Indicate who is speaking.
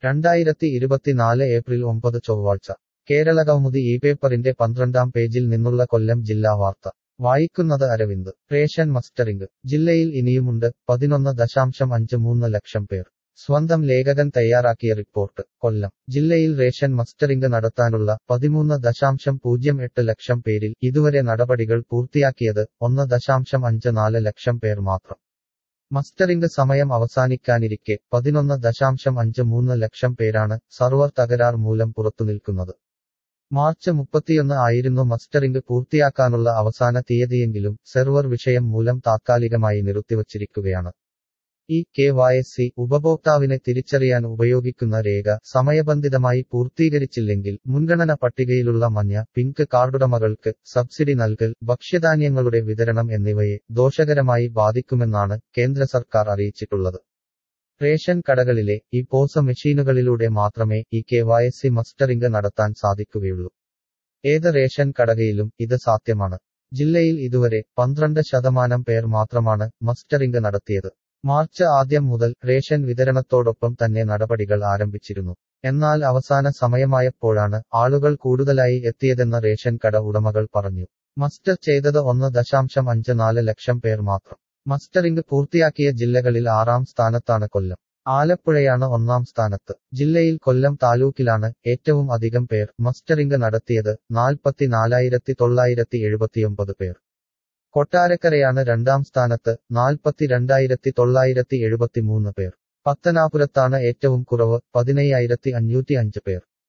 Speaker 1: രണ്ടായിരത്തി ഇരുപത്തിനാല് ഏപ്രിൽ ഒമ്പത് ചൊവ്വാഴ്ച കേരള കൗമുദി ഈ പേപ്പറിന്റെ പന്ത്രണ്ടാം പേജിൽ നിന്നുള്ള കൊല്ലം ജില്ലാ വാർത്ത വായിക്കുന്നത് അരവിന്ദ് റേഷൻ മസ്റ്ററിംഗ് ജില്ലയിൽ ഇനിയുമുണ്ട് പതിനൊന്ന് ദശാംശം അഞ്ച് മൂന്ന് ലക്ഷം പേർ സ്വന്തം ലേഖകൻ തയ്യാറാക്കിയ റിപ്പോർട്ട് കൊല്ലം ജില്ലയിൽ റേഷൻ മസ്റ്ററിംഗ് നടത്താനുള്ള പതിമൂന്ന് ദശാംശം പൂജ്യം എട്ട് ലക്ഷം പേരിൽ ഇതുവരെ നടപടികൾ പൂർത്തിയാക്കിയത് ഒന്ന് ദശാംശം അഞ്ച് നാല് ലക്ഷം പേർ മാത്രം മസ്റ്ററിംഗ് സമയം അവസാനിക്കാനിരിക്കെ പതിനൊന്ന് ദശാംശം അഞ്ച് മൂന്ന് ലക്ഷം പേരാണ് സർവർ തകരാർ മൂലം പുറത്തുനിൽക്കുന്നത് മാർച്ച് മുപ്പത്തിയൊന്ന് ആയിരുന്നു മസ്റ്ററിംഗ് പൂർത്തിയാക്കാനുള്ള അവസാന തീയതിയെങ്കിലും സെർവർ വിഷയം മൂലം താത്കാലികമായി നിർത്തിവച്ചിരിക്കുകയാണ് ഈ കെ വൈ സി ഉപഭോക്താവിനെ തിരിച്ചറിയാൻ ഉപയോഗിക്കുന്ന രേഖ സമയബന്ധിതമായി പൂർത്തീകരിച്ചില്ലെങ്കിൽ മുൻഗണന പട്ടികയിലുള്ള മഞ്ഞ പിങ്ക് കാർഡുടമകൾക്ക് സബ്സിഡി നൽകൽ ഭക്ഷ്യധാന്യങ്ങളുടെ വിതരണം എന്നിവയെ ദോഷകരമായി ബാധിക്കുമെന്നാണ് കേന്ദ്ര സർക്കാർ അറിയിച്ചിട്ടുള്ളത് റേഷൻ കടകളിലെ ഈ പോസ മെഷീനുകളിലൂടെ മാത്രമേ ഈ കെ വൈ സി മസ്റ്ററിംഗ് നടത്താൻ സാധിക്കുകയുള്ളൂ ഏത് റേഷൻ കടകയിലും ഇത് സാധ്യമാണ് ജില്ലയിൽ ഇതുവരെ പന്ത്രണ്ട് ശതമാനം പേർ മാത്രമാണ് മസ്റ്ററിംഗ് നടത്തിയത് മാർച്ച് ആദ്യം മുതൽ റേഷൻ വിതരണത്തോടൊപ്പം തന്നെ നടപടികൾ ആരംഭിച്ചിരുന്നു എന്നാൽ അവസാന സമയമായപ്പോഴാണ് ആളുകൾ കൂടുതലായി എത്തിയതെന്ന് റേഷൻ കട ഉടമകൾ പറഞ്ഞു മസ്റ്റർ ചെയ്തത് ഒന്ന് ദശാംശം അഞ്ച് നാല് ലക്ഷം പേർ മാത്രം മസ്റ്ററിംഗ് പൂർത്തിയാക്കിയ ജില്ലകളിൽ ആറാം സ്ഥാനത്താണ് കൊല്ലം ആലപ്പുഴയാണ് ഒന്നാം സ്ഥാനത്ത് ജില്ലയിൽ കൊല്ലം താലൂക്കിലാണ് ഏറ്റവും അധികം പേർ മസ്റ്ററിംഗ് നടത്തിയത് നാൽപ്പത്തിനാലായിരത്തി തൊള്ളായിരത്തി എഴുപത്തിയൊമ്പത് പേർ കൊട്ടാരക്കരയാണ് രണ്ടാം സ്ഥാനത്ത് നാൽപ്പത്തിരണ്ടായിരത്തി തൊള്ളായിരത്തി എഴുപത്തിമൂന്ന് പേർ പത്തനാപുരത്താണ് ഏറ്റവും കുറവ് പതിനയ്യായിരത്തി അഞ്ഞൂറ്റി അഞ്ച് പേർ